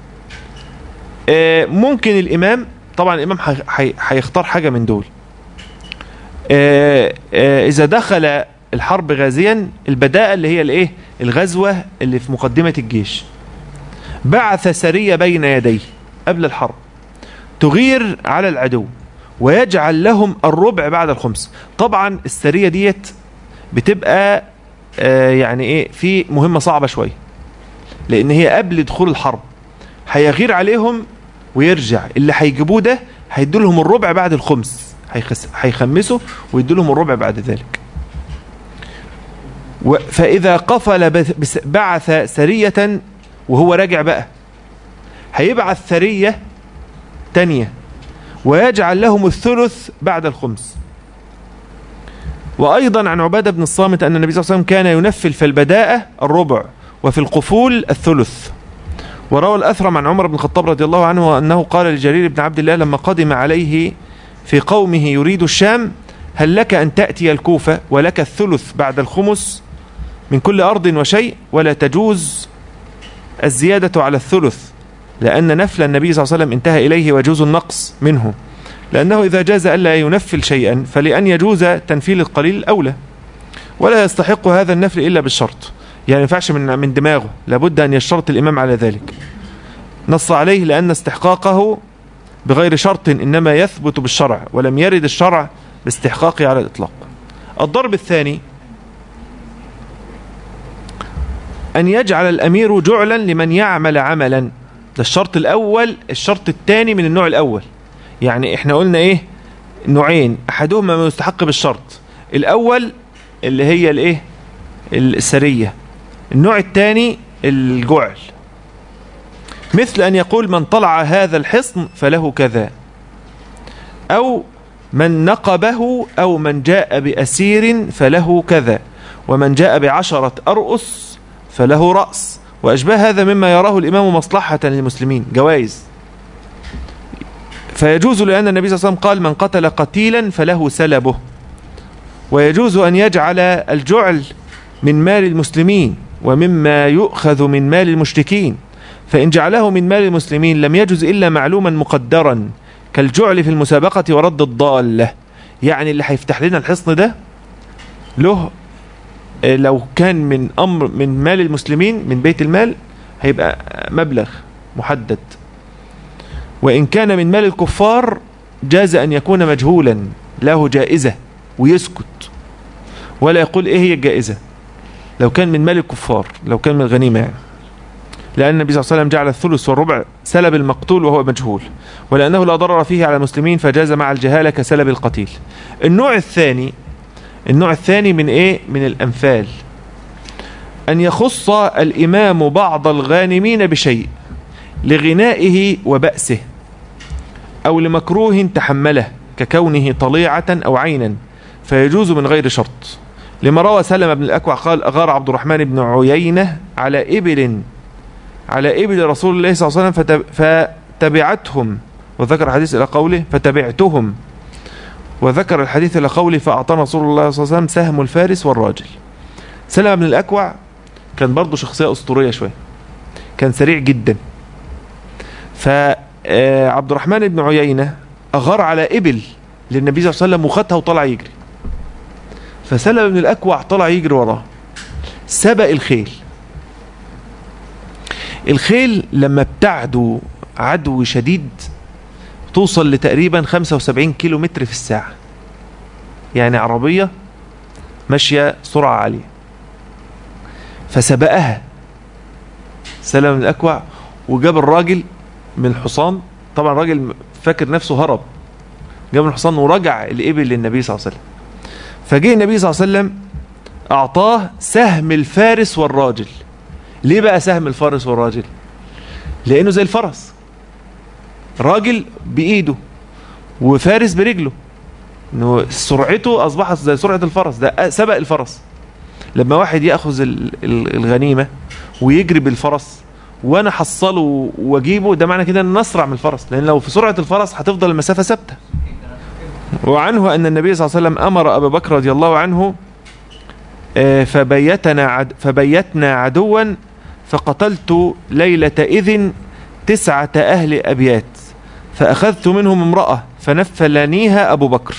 Speaker 1: آه، ممكن الإمام طبعا الإمام ح- ح- هيختار حاجة من دول آه، آه، إذا دخل الحرب غازيا البداءة اللي هي الإيه الغزوة اللي في مقدمة الجيش بعث سرية بين يديه قبل الحرب تغير على العدو ويجعل لهم الربع بعد الخمس طبعا السرية ديت بتبقى آه، يعني ايه في مهمة صعبة شوية لان هي قبل دخول الحرب هيغير عليهم ويرجع اللي هيجيبوه ده هيدوا لهم الربع بعد الخمس هيخس- هيخمسوا ويدوا لهم الربع بعد ذلك و- فإذا قفل بث- بس- بعث سرية وهو راجع بقى هيبعث سرية تانية ويجعل لهم الثلث بعد الخمس وأيضا عن عبادة بن الصامت أن النبي صلى الله عليه وسلم كان ينفل في البداءة الربع وفي القفول الثلث وروى الأثرم عن عمر بن الخطاب رضي الله عنه أنه قال لجرير بن عبد الله لما قدم عليه في قومه يريد الشام هل لك أن تأتي الكوفة ولك الثلث بعد الخمس من كل أرض وشيء ولا تجوز الزيادة على الثلث لأن نفل النبي صلى الله عليه وسلم انتهى إليه ويجوز النقص منه لأنه إذا جاز ألا ينفل شيئا فلأن يجوز تنفيل القليل أولى ولا يستحق هذا النفل إلا بالشرط يعني ما ينفعش من من دماغه لابد أن يشترط الإمام على ذلك نص عليه لأن استحقاقه بغير شرط إنما يثبت بالشرع ولم يرد الشرع باستحقاقه على الإطلاق الضرب الثاني أن يجعل الأمير جعلا لمن يعمل عملا ده الشرط الأول الشرط الثاني من النوع الأول يعني احنا قلنا ايه نوعين احدهما ما يستحق بالشرط الاول اللي هي الايه السرية النوع الثاني الجعل مثل ان يقول من طلع هذا الحصن فله كذا او من نقبه او من جاء باسير فله كذا ومن جاء بعشرة ارؤس فله رأس واشباه هذا مما يراه الامام مصلحة للمسلمين جوائز فيجوز لأن النبي صلى الله عليه وسلم قال من قتل قتيلا فله سلبه ويجوز أن يجعل الجعل من مال المسلمين ومما يؤخذ من مال المشركين فإن جعله من مال المسلمين لم يجوز إلا معلوما مقدرا كالجعل في المسابقة ورد الضالة يعني اللي هيفتح لنا الحصن ده له آه، لو كان من أمر من مال المسلمين من بيت المال هيبقى مبلغ محدد وإن كان من مال الكفار جاز أن يكون مجهولا له جائزة ويسكت ولا يقول إيه هي الجائزة لو كان من مال الكفار لو كان من الغنيمة يعني لأن النبي صلى الله عليه وسلم جعل الثلث والربع سلب المقتول وهو مجهول ولأنه لا ضرر فيه على المسلمين فجاز مع الجهالة كسلب القتيل النوع الثاني النوع الثاني من ايه من الانفال ان يخص الامام بعض الغانمين بشيء لغنائه وبأسه او لمكروه تحمله ككونه طليعة او عينا فيجوز من غير شرط لما روى سلم بن الاكوع قال اغار عبد الرحمن بن عيينة على ابل على ابل رسول الله صلى الله عليه وسلم فتب- فتبعتهم وذكر الحديث الى قوله فتبعتهم وذكر الحديث إلى قوله فأعطانا رسول الله صلى الله عليه وسلم سهم الفارس والراجل سلمة بن الأكوع كان برضه شخصية أسطورية شوية كان سريع جدا فعبد الرحمن بن عيينة أغار على إبل للنبي صلى الله عليه وسلم وخدها وطلع يجري فسلمة بن الأكوع طلع يجري وراه سبق الخيل الخيل لما بتعدو عدو شديد توصل لتقريبا 75 كيلو متر في الساعة يعني عربية ماشية سرعة عالية فسبقها سلم الأكوع وجاب الراجل من الحصان طبعا الراجل فاكر نفسه هرب جاب من الحصان ورجع الإبل للنبي صلى الله عليه وسلم فجه النبي صلى الله عليه وسلم أعطاه سهم الفارس والراجل ليه بقى سهم الفارس والراجل لأنه زي الفرس راجل بايده وفارس برجله انه سرعته اصبحت زي سرعه الفرس ده سبق الفرس لما واحد ياخذ ال- ال- الغنيمه ويجري بالفرس وانا احصله واجيبه ده معنى كده ان اسرع من الفرس لان لو في سرعه الفرس هتفضل المسافه ثابته وعنه ان النبي صلى الله عليه وسلم امر ابا بكر رضي الله عنه آه، فبيتنا عد فبيتنا عدوا فقتلت ليله اذن تسعه اهل ابيات فأخذت منهم امرأة فنفلنيها أبو بكر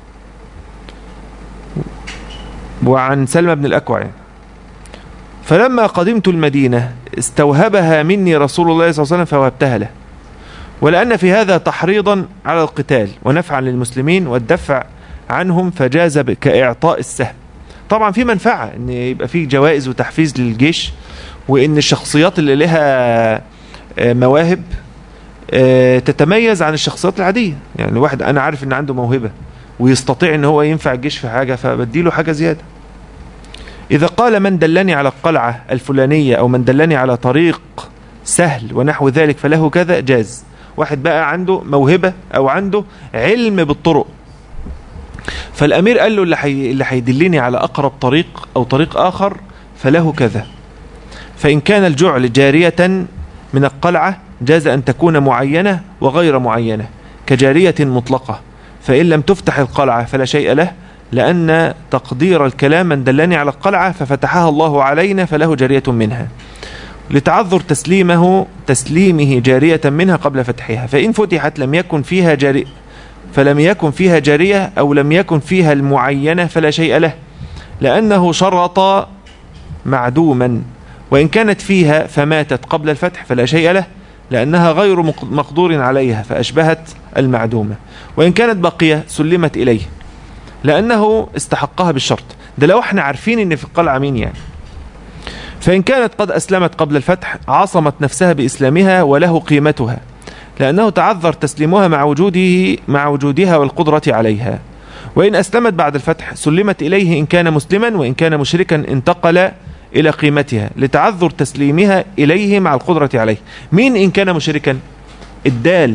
Speaker 1: وعن سلمى بن الأكوع يعني. فلما قدمت المدينة استوهبها مني رسول الله صلى الله عليه وسلم فوهبتها له ولأن في هذا تحريضا على القتال ونفعا للمسلمين والدفع عنهم فجاز ب- كإعطاء السهم طبعا في منفعة ان يبقى في جوائز وتحفيز للجيش وان الشخصيات اللي لها آه، مواهب آه، تتميز عن الشخصيات العادية يعني واحد أنا عارف إن عنده موهبة ويستطيع إن هو ينفع الجيش في حاجة فبديله حاجة زيادة إذا قال من دلني على القلعة الفلانية أو من دلني على طريق سهل ونحو ذلك فله كذا جاز واحد بقى عنده موهبة أو عنده علم بالطرق فالأمير قال له اللي حي... اللي هيدلني على أقرب طريق أو طريق آخر فله كذا فإن كان الجعل جارية من القلعة جاز أن تكون معينة وغير معينة كجارية مطلقة فإن لم تفتح القلعة فلا شيء له لأن تقدير الكلام من دلني على القلعة ففتحها الله علينا فله جارية منها لتعذر تسليمه تسليمه جارية منها قبل فتحها فإن فتحت لم يكن فيها جارية فلم يكن فيها جارية أو لم يكن فيها المعينة فلا شيء له لأنه شرط معدوما وإن كانت فيها فماتت قبل الفتح فلا شيء له لأنها غير مق- مقدور عليها فأشبهت المعدومة وإن كانت باقية سلمت إليه لأنه استحقها بالشرط ده لو احنا عارفين ان في القلعة مين يعني فإن كانت قد أسلمت قبل الفتح عصمت نفسها بإسلامها وله قيمتها لأنه تعذر تسليمها مع وجوده مع وجودها والقدرة عليها وإن أسلمت بعد الفتح سلمت إليه إن كان مسلما وإن كان مشركا انتقل إلى قيمتها لتعذر تسليمها إليه مع القدرة عليه مين إن كان مشركا الدال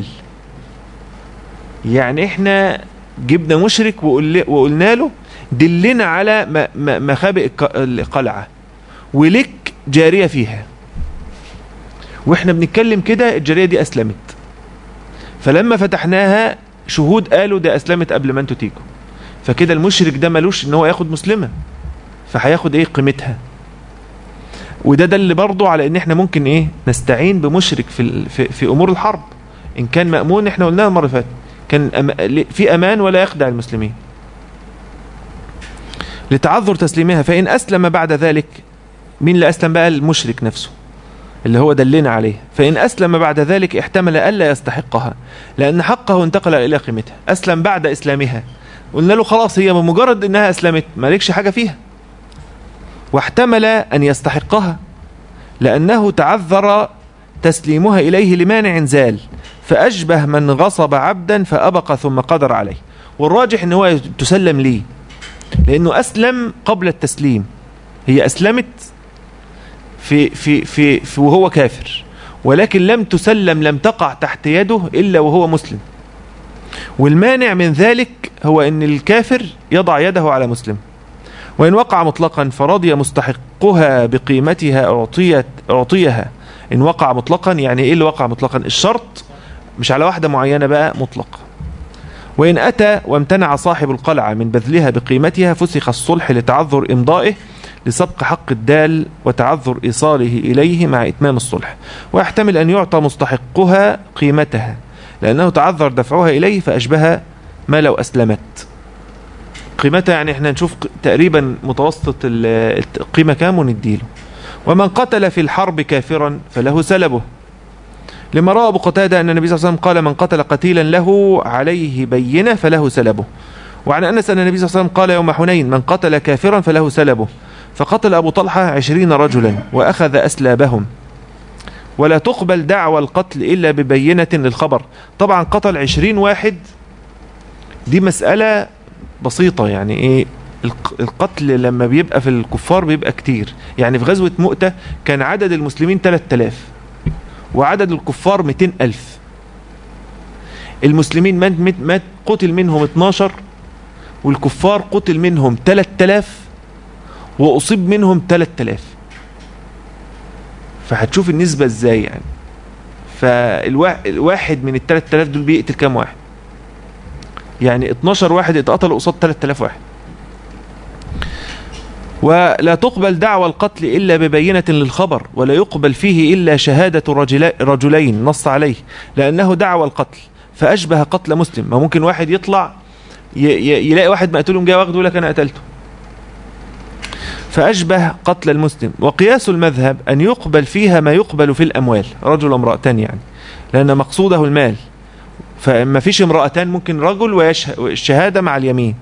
Speaker 1: يعني إحنا جبنا مشرك وقل- وقلنا له دلنا على م- م- مخابئ الق- القلعة ولك جارية فيها واحنا بنتكلم كده الجارية دي أسلمت فلما فتحناها شهود قالوا ده أسلمت قبل ما انتوا تيجوا فكده المشرك ده ملوش ان هو ياخد مسلمة فهياخد ايه قيمتها وده دل برضه على ان احنا ممكن ايه نستعين بمشرك في ال- في, في امور الحرب ان كان مأمون احنا قلناها المره اللي فاتت كان أم... في امان ولا يخدع المسلمين لتعذر تسليمها فان اسلم بعد ذلك مين اللي اسلم بقى المشرك نفسه اللي هو دلنا عليه فإن أسلم بعد ذلك احتمل ألا يستحقها لأن حقه انتقل إلى قيمتها أسلم بعد إسلامها قلنا له خلاص هي بمجرد إنها أسلمت مالكش حاجة فيها واحتمل أن يستحقها لأنه تعذر تسليمها إليه لمانع زال فأشبه من غصب عبدا فأبق ثم قدر عليه والراجح أن هو تسلم ليه لأنه أسلم قبل التسليم هي أسلمت في, في, في, في وهو كافر ولكن لم تسلم لم تقع تحت يده إلا وهو مسلم والمانع من ذلك هو أن الكافر يضع يده على مسلم وإن وقع مطلقا فرضي مستحقها بقيمتها أعطيت أعطيها إن وقع مطلقا يعني إيه اللي وقع مطلقا الشرط مش على واحدة معينة بقى مطلق وإن أتى وامتنع صاحب القلعة من بذلها بقيمتها فسخ الصلح لتعذر إمضائه لسبق حق الدال وتعذر إيصاله إليه مع إتمام الصلح ويحتمل أن يعطى مستحقها قيمتها لأنه تعذر دفعها إليه فأشبه ما لو أسلمت قيمتها يعني احنا نشوف ق- تقريبا متوسط ال- القيمة كام ونديله ومن قتل في الحرب كافرا فله سلبه لما روى أبو قتادة أن النبي صلى الله عليه وسلم قال من قتل قتيلا له عليه بينة فله سلبه وعن أنس أن النبي صلى الله عليه وسلم قال يوم حنين من قتل كافرا فله سلبه فقتل أبو طلحة عشرين رجلا وأخذ أسلابهم ولا تقبل دعوى القتل إلا ببينة للخبر طبعا قتل عشرين واحد دي مسألة بسيطة يعني إيه الق- القتل لما بيبقى في الكفار بيبقى كتير يعني في غزوة مؤتة كان عدد المسلمين 3000 وعدد الكفار 200 ألف المسلمين مات, مات, مات قتل منهم 12 والكفار قتل منهم 3000 وأصيب منهم 3000 فهتشوف النسبة ازاي يعني فالواحد من ال 3000 دول بيقتل كام واحد يعني 12 واحد اتقتلوا قصاد 3000 واحد ولا تقبل دعوى القتل إلا ببينة للخبر ولا يقبل فيه إلا شهادة رجلا- رجلين نص عليه لأنه دعوى القتل فأشبه قتل مسلم ما ممكن واحد يطلع ي- ي- يلاقي واحد مقتول جاي واخده يقول لك أنا قتلته فأشبه قتل المسلم وقياس المذهب أن يقبل فيها ما يقبل في الأموال رجل وامرأتان يعني لأن مقصوده المال فما فيش امرأتان ممكن رجل والشهادة مع اليمين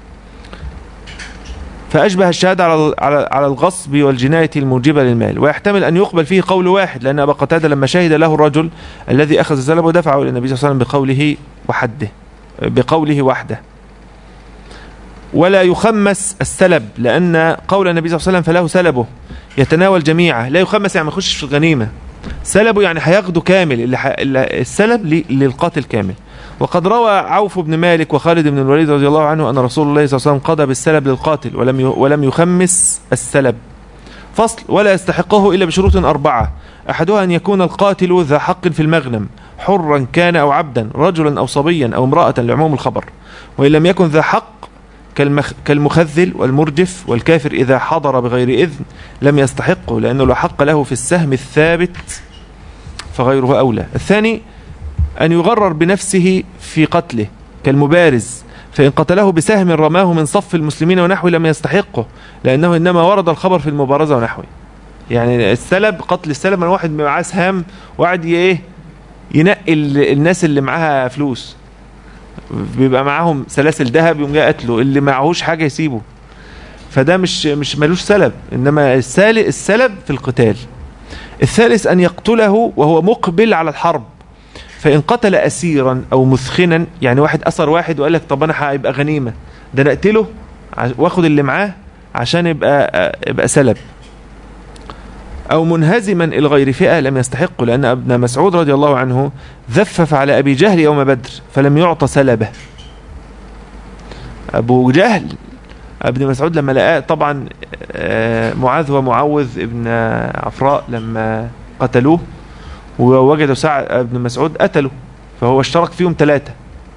Speaker 1: فأشبه الشهادة على على على الغصب والجناية الموجبة للمال ويحتمل أن يقبل فيه قول واحد لأن أبا قتادة لما شهد له الرجل الذي أخذ سلبه دفعه إلى النبي صلى الله عليه وسلم بقوله وحده بقوله وحده ولا يخمس السلب لأن قول النبي صلى الله عليه وسلم فله سلبه يتناول جميعه لا يخمس يعني ما يخشش في الغنيمة سلبه يعني هياخده كامل اللي ح... اللي السلب ل... للقاتل كامل وقد روى عوف بن مالك وخالد بن الوليد رضي الله عنه أن رسول الله صلى الله عليه وسلم قضى بالسلب للقاتل ولم ي... ولم يخمس السلب فصل ولا يستحقه إلا بشروط أربعة أحدها أن يكون القاتل ذا حق في المغنم حرا كان أو عبدا رجلا أو صبيا أو امرأة لعموم الخبر وإن لم يكن ذا حق كالمخ... كالمخذل والمرجف والكافر إذا حضر بغير إذن لم يستحقه لأنه لا حق له في السهم الثابت فغيره أولى الثاني أن يغرر بنفسه في قتله كالمبارز فإن قتله بسهم رماه من صف المسلمين ونحوه لم يستحقه لأنه إنما ورد الخبر في المبارزة ونحوه يعني السلب قتل السلب من واحد معاه سهام وقعد ي- ايه ينقي ال- الناس اللي معاها فلوس بيبقى معاهم سلاسل ذهب يقوم جاي قتله اللي معهوش حاجة يسيبه فده مش مش ملوش سلب انما السال السلب في القتال الثالث ان يقتله وهو مقبل على الحرب فان قتل اسيرا او مثخنا يعني واحد اثر واحد وقال لك طب انا هيبقى غنيمه ده انا اقتله ع- واخد اللي معاه عشان يبقى يبقى سلب أو منهزما إلى غير فئة لم يستحق لأن ابن مسعود رضي الله عنه ذفف على أبي جهل يوم بدر فلم يعط سلبه أبو جهل ابن مسعود لما لقاه طبعا آه، معاذ ومعوذ ابن عفراء لما قتلوه ووجدوا سعد ابن مسعود قتلوا فهو اشترك فيهم ثلاثة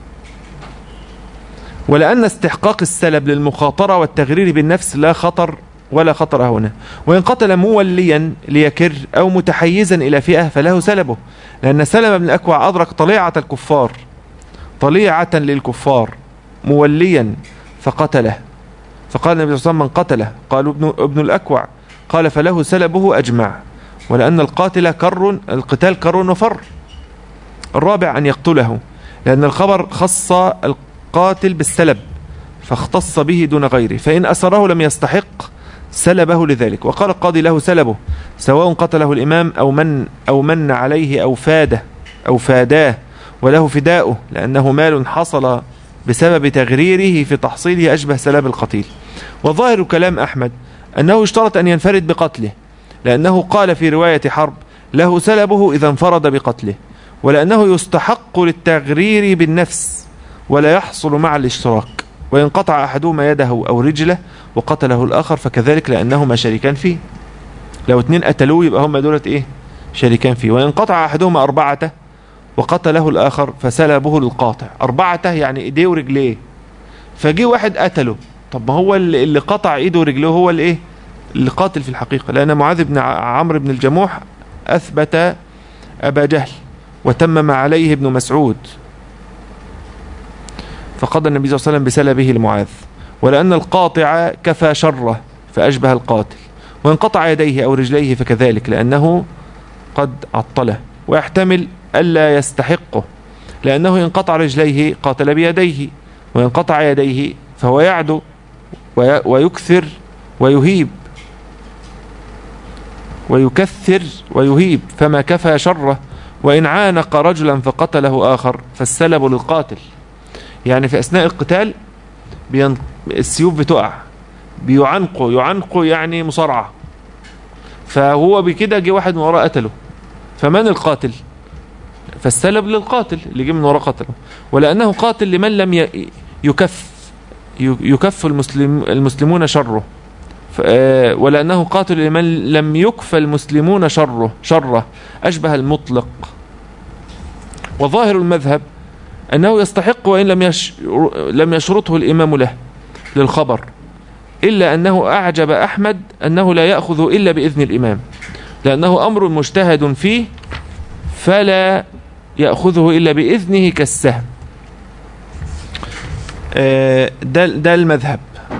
Speaker 1: ولأن استحقاق السلب للمخاطرة والتغرير بالنفس لا خطر ولا خطر هنا وإن قتل موليا ليكر أو متحيزا إلى فئة فله سلبه لأن سلم بن الأكوع أدرك طليعة الكفار طليعة للكفار موليا فقتله فقال النبي صلى الله عليه وسلم من قتله قالوا ابن, ابن الأكوع قال فله سلبه أجمع ولأن القاتل كر القتال كر وفر الرابع أن يقتله لأن الخبر خص القاتل بالسلب فاختص به دون غيره فإن أسره لم يستحق سلبه لذلك وقال القاضي له سلبه سواء قتله الإمام أو من أو من عليه أو فاده أو فاداه وله فداؤه لأنه مال حصل بسبب تغريره في تحصيله أشبه سلاب القتيل وظاهر كلام أحمد أنه اشترط أن ينفرد بقتله لأنه قال في رواية حرب له سلبه إذا انفرد بقتله ولأنه يستحق للتغرير بالنفس ولا يحصل مع الاشتراك وإن قطع أحدهما يده أو رجله وقتله الآخر فكذلك لأنهما شريكان فيه لو اتنين قتلوه يبقى هم دولت إيه شريكان فيه وإن قطع أحدهما أربعته وقتله الآخر فسلبه للقاطع أربعته يعني إيديه ورجليه فجي واحد قتله طب ما هو اللي اللي قطع إيده ورجليه هو اللي إيه اللي قاتل في الحقيقة لأن معاذ بن ع- عمرو بن الجموح أثبت أبا جهل وتمم عليه ابن مسعود فقضى النبي صلى الله عليه وسلم بسلبه لمعاذ ولأن القاطع كفى شره فأشبه القاتل وإن قطع يديه أو رجليه فكذلك لأنه قد عطله ويحتمل ألا يستحقه لأنه إن قطع رجليه قاتل بيديه وإن قطع يديه فهو يعدو وي- ويكثر ويهيب ويكثر ويهيب فما كفى شره وإن عانق رجلا فقتله آخر فالسلب للقاتل يعني في أثناء القتال بين... السيوف بتقع بيعنقوا يعنقوا يعني مصارعة فهو بكده جه واحد من وراه قتله فمن القاتل فالسلب للقاتل اللي جه من وراه قتله ولأنه قاتل لمن لم ي... يكف ي- يكف المسلم المسلمون شره ف- آه، ولأنه قاتل لمن لم يكف المسلمون شره شره أشبه المطلق وظاهر المذهب أنه يستحق وإن لم يش لم يشرطه الإمام له للخبر إلا أنه أعجب أحمد أنه لا يأخذ إلا بإذن الإمام لأنه أمر مجتهد فيه فلا يأخذه إلا بإذنه كالسهم آه، ده ده المذهب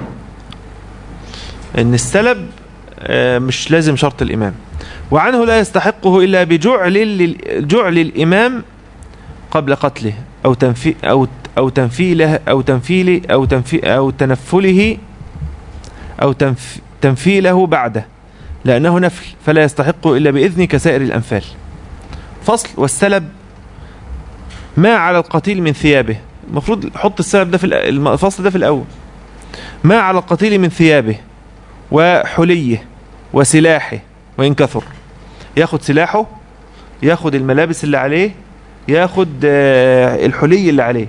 Speaker 1: ان السلب آه، مش لازم شرط الامام وعنه لا يستحقه الا بجعل لل- جعل الامام قبل قتله او تنفي او او تنفيله او تنفيله او تنفي او تنفله او تنف تنفيله بعده لانه نفل فلا يستحقه الا باذن كسائر الانفال فصل والسلب ما على القتيل من ثيابه المفروض حط السلب ده في الأ- الفصل ده في الاول ما على القتيل من ثيابه وحليه وسلاحه وإن كثر ياخد سلاحه ياخد الملابس اللي عليه ياخد آه، الحلي اللي عليه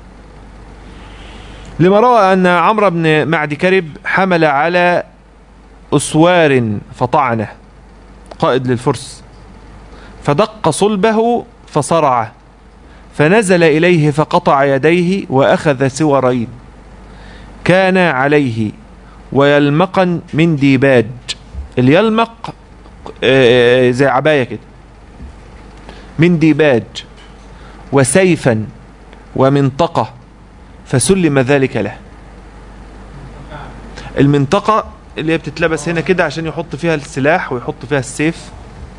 Speaker 1: لما روى أن عمرو بن معد كرب حمل على أسوار فطعنه قائد للفرس فدق صلبه فصرعه فنزل إليه فقطع يديه وأخذ سورين كان عليه ويلمقا من ديباج اليلمق آه، زي عباية كده من ديباج وسيفا ومنطقة فسلم ذلك له المنطقة اللي هي بتتلبس هنا كده عشان يحط فيها السلاح ويحط فيها السيف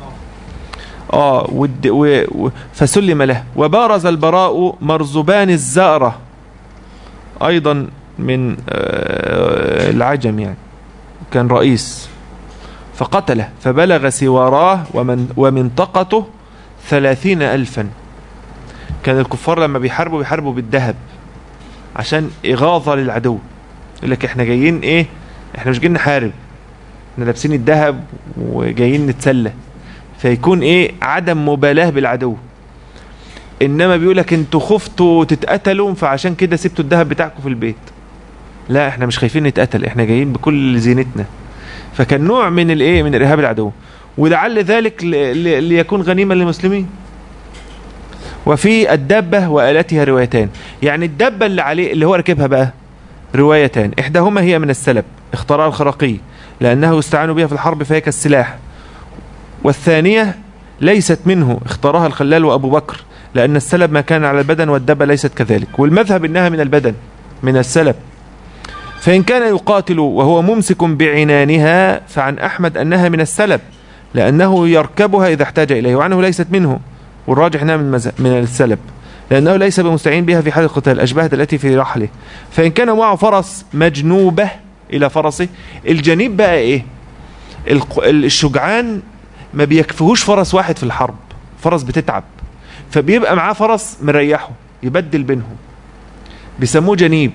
Speaker 1: اه ود و و فسلم له وبارز البراء مرزبان الزأرة ايضا من آه، العجم يعني كان رئيس فقتله فبلغ سواراه ومن ومنطقته ثلاثين ألفا كان الكفار لما بيحاربوا بيحاربوا بالذهب عشان إغاظة للعدو يقول لك احنا جايين ايه احنا مش جايين نحارب احنا لابسين الذهب وجايين نتسلى فيكون ايه عدم مبالاة بالعدو انما بيقول لك انتوا خفتوا تتقتلوا فعشان كده سبتوا الذهب بتاعكم في البيت لا احنا مش خايفين نتقتل احنا جايين بكل زينتنا فكان نوع من الايه من ارهاب العدو ولعل ذلك ل- ل- ليكون غنيمه للمسلمين وفي الدابه والاتها روايتان يعني الدابه اللي عليه اللي هو راكبها بقى روايتان احداهما هي من السلب اختارها الخرقي لانه يستعان بها في الحرب فهي كالسلاح والثانيه ليست منه اختارها الخلال وابو بكر لان السلب ما كان على البدن والدابه ليست كذلك والمذهب انها من البدن من السلب فإن كان يقاتل وهو ممسك بعنانها فعن أحمد أنها من السلب لأنه يركبها إذا احتاج إليه وعنه ليست منه والراجح أنها من, المز... من السلب لأنه ليس بمستعين بها في حال القتال أشبهت التي في رحله فإن كان معه فرس مجنوبة إلى فرسه الجنيب بقى إيه الق... الشجعان ما بيكفيهوش فرس واحد في الحرب فرس بتتعب فبيبقى معاه فرس مريحه يبدل بينهم بيسموه جنيب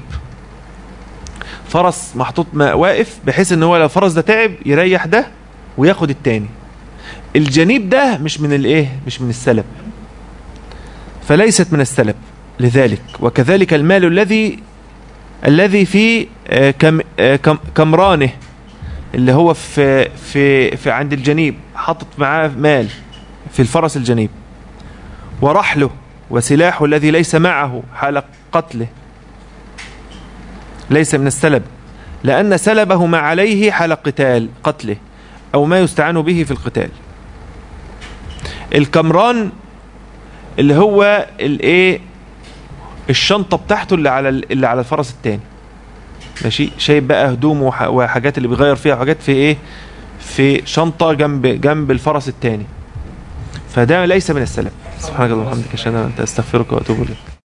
Speaker 1: فرس محطوط ما واقف بحيث ان هو لو الفرس ده تعب يريح ده وياخد التاني الجنيب ده مش من الايه مش من السلب فليست من السلب لذلك وكذلك المال الذي الذي في آه، كم آه، كم كمرانه اللي هو في في في عند الجنيب حاطط معاه مال في الفرس الجنيب ورحله وسلاحه الذي ليس معه حال قتله ليس من السلب لأن سلبه ما عليه حال قتال قتله أو ما يستعان به في القتال الكمران اللي هو الايه الشنطة بتاعته اللي على اللي على الفرس التاني ماشي شايب بقى هدومه وح- وحاجات اللي بيغير فيها وحاجات في ايه في شنطة جنب جنب الفرس التاني فده ليس من السلف سبحانك اللهم وبحمدك اشهد ان لا اله الا انت استغفرك واتوب اليك